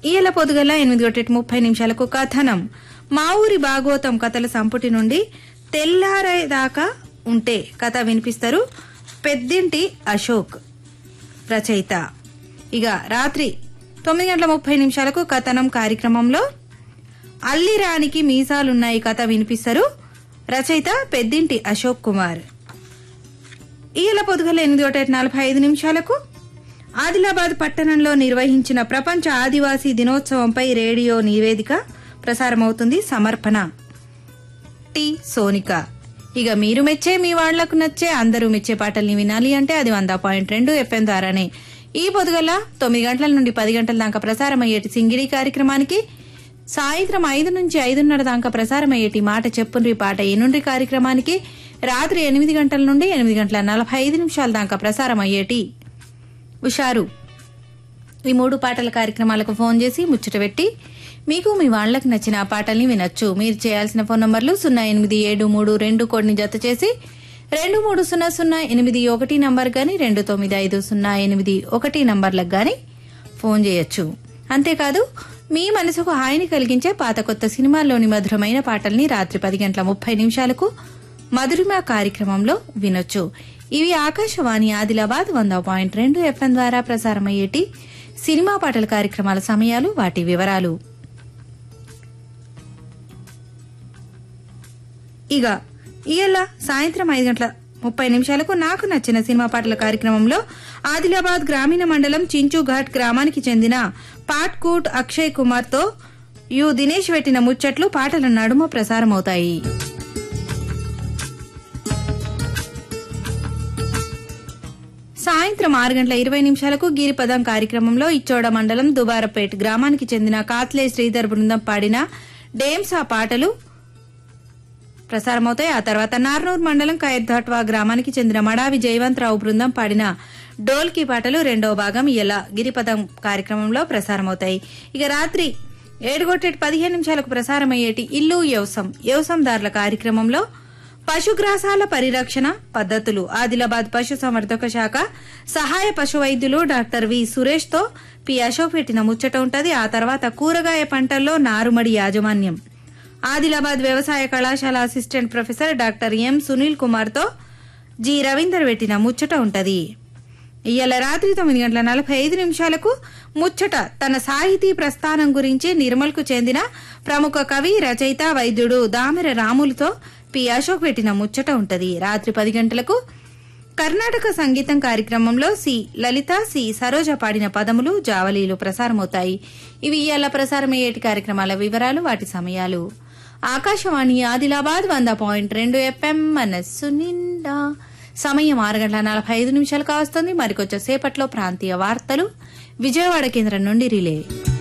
ఈయల పొదుగల ఎనిమిది ఒకటి ముప్పై నిమిషాలకు కథనం మా ఊరి భాగవతం కథల సంపుటి నుండి తెల్లారేదాకా ఉంటే కథ వినిపిస్తారు పెద్దింటి అశోక్ రచయిత ఇక రాత్రి తొమ్మిది గంటల ముప్పై నిమిషాలకు కథనం కార్యక్రమంలో అల్లిరానికి మీసాలున్నాయి కథ వినిపిస్తారు రచయిత పెద్దింటి అశోక్ కుమార్ ఈయల పొదుగల ఎనిమిది ఒకటి నలభై ఐదు నిమిషాలకు ఆదిలాబాద్ పట్టణంలో నిర్వహించిన ప్రపంచ ఆదివాసీ దినోత్సవంపై రేడియో నివేదిక ప్రసారమవుతుంది సమర్పణ టి సోనిక ఇక మీరు మెచ్చే మీ వాళ్లకు నచ్చే అందరూ మెచ్చే పాటల్ని వినాలి అంటే అది వంద పాయింట్ రెండు ఎఫ్ఎం ద్వారానే ఈ పొదుగల తొమ్మిది గంటల నుండి పది గంటల దాకా ప్రసారమయ్యేటి సింగిడి కార్యక్రమానికి సాయంత్రం ఐదు నుంచి ఐదున్నర దాకా ప్రసారమయ్యేటి మాట చెప్పుండ్రి పాట ఎనుండ్రి కార్యక్రమానికి రాత్రి ఎనిమిది గంటల నుండి ఎనిమిది గంటల నలభై ఐదు నిమిషాల దాకా ప్రసారమయ్యేటి ఉషారు ఈ మూడు పాటల కార్యక్రమాలకు ఫోన్ చేసి ముచ్చట పెట్టి మీకు మీ వాళ్లకు నచ్చిన ఆ పాటల్ని వినొచ్చు మీరు చేయాల్సిన ఫోన్ నంబర్లు సున్నా ఎనిమిది ఏడు మూడు రెండు కోడ్ని జత చేసి రెండు మూడు సున్నా సున్నా ఎనిమిది ఒకటి నంబర్ గాని రెండు తొమ్మిది ఐదు సున్నా ఎనిమిది ఒకటి నంబర్లకు గాని ఫోన్ చేయొచ్చు అంతేకాదు మీ మనసుకు హాయిని కలిగించే పాత కొత్త సినిమాల్లోని మధురమైన పాటల్ని రాత్రి పది గంటల ముప్పై నిమిషాలకు మధురిమ కార్యక్రమంలో వినొచ్చు ఇవి ఆకాశవాణి ఆదిలాబాద్ వంద పాయింట్ రెండు ఎఫ్ఎం ద్వారా ప్రసారమయ్యేటి సినిమా పాటల కార్యక్రమాల సమయాలు వాటి వివరాలు ఇక ఇయల్ల సాయంత్రం ఐదు గంటల ముప్పై నిమిషాలకు నాకు నచ్చిన సినిమా పాటల కార్యక్రమంలో ఆదిలాబాద్ గ్రామీణ మండలం చించూఘాట్ గ్రామానికి చెందిన పాట్కూట్ అక్షయ్ కుమార్ తో యు దినేష్ పెట్టిన ముచ్చట్లు పాటల నడుమ ప్రసారమవుతాయి సాయంత్రం ఆరు గంటల ఇరవై నిమిషాలకు గిరిపదం కార్యక్రమంలో ఇచ్చోడ మండలం దుబారపేట్ గ్రామానికి చెందిన కాత్లే శ్రీధర్ బృందం పాడిన డేమ్సా పాటలు ప్రసారమవుతాయి ఆ తర్వాత నార్నూర్ మండలం కైర్ధాట్వా గ్రామానికి చెందిన మడావి జయవంతరావు బృందం పాడిన డోల్కి పాటలు రెండవ భాగం ఇలా గిరిపదం కార్యక్రమంలో ప్రసారమవుతాయి ఇక రాత్రి ఏడుగొట్టేటి పదిహేను నిమిషాలకు ప్రసారమయ్యేటి ఇల్లు వ్యవసం వ్యవసందారుల కార్యక్రమంలో పశుగ్రాసాల పరిరక్షణ పద్ధతులు ఆదిలాబాద్ పశు సంవర్ధక శాఖ సహాయ పశు వైద్యులు డాక్టర్ వి సురేష్ తో పి అశోక్ పెట్టిన ముచ్చట ఉంటది ఆ తర్వాత కూరగాయ పంటల్లో నారుమడి యాజమాన్యం ఆదిలాబాద్ వ్యవసాయ కళాశాల assistant professor doctor M Sunil Kumar తో జి రవీందర్ పెట్టిన ముచ్చట ఉంటది ఇయ్యాల రాత్రి తొమ్మిది గంటల నలభై ఐదు నిమిషాలకు ముచ్చట తన సాహితీ ప్రస్థానం గురించి నిర్మల్కు చెందిన ప్రముఖ కవి రచయిత వైద్యుడు దామెర రాములతో పి అశోక్ పెట్టిన ముచ్చట ఉంటది రాత్రి పది గంటలకు కర్ణాటక సంగీతం కార్యక్రమంలో సి లలిత సి సరోజ పాడిన పదములు జావలీలు ప్రసారమవుతాయి ఇవి ఇయ్యాల ప్రసారమయ్యేటి కార్యక్రమాల వివరాలు వాటి సమయాలు ఆకాశవాణి ఆదిలాబాద్ వంద పాయింట్ రెండు ఎఫ్ఎం మనస్సు నిండా సమయం ఆరు గంటల నలభై ఐదు నిమిషాలు కావస్తుంది మరికొచ్చే సేపట్లో ప్రాంతీయ వార్తలు విజయవాడ కేంద్రం నుండి రిలే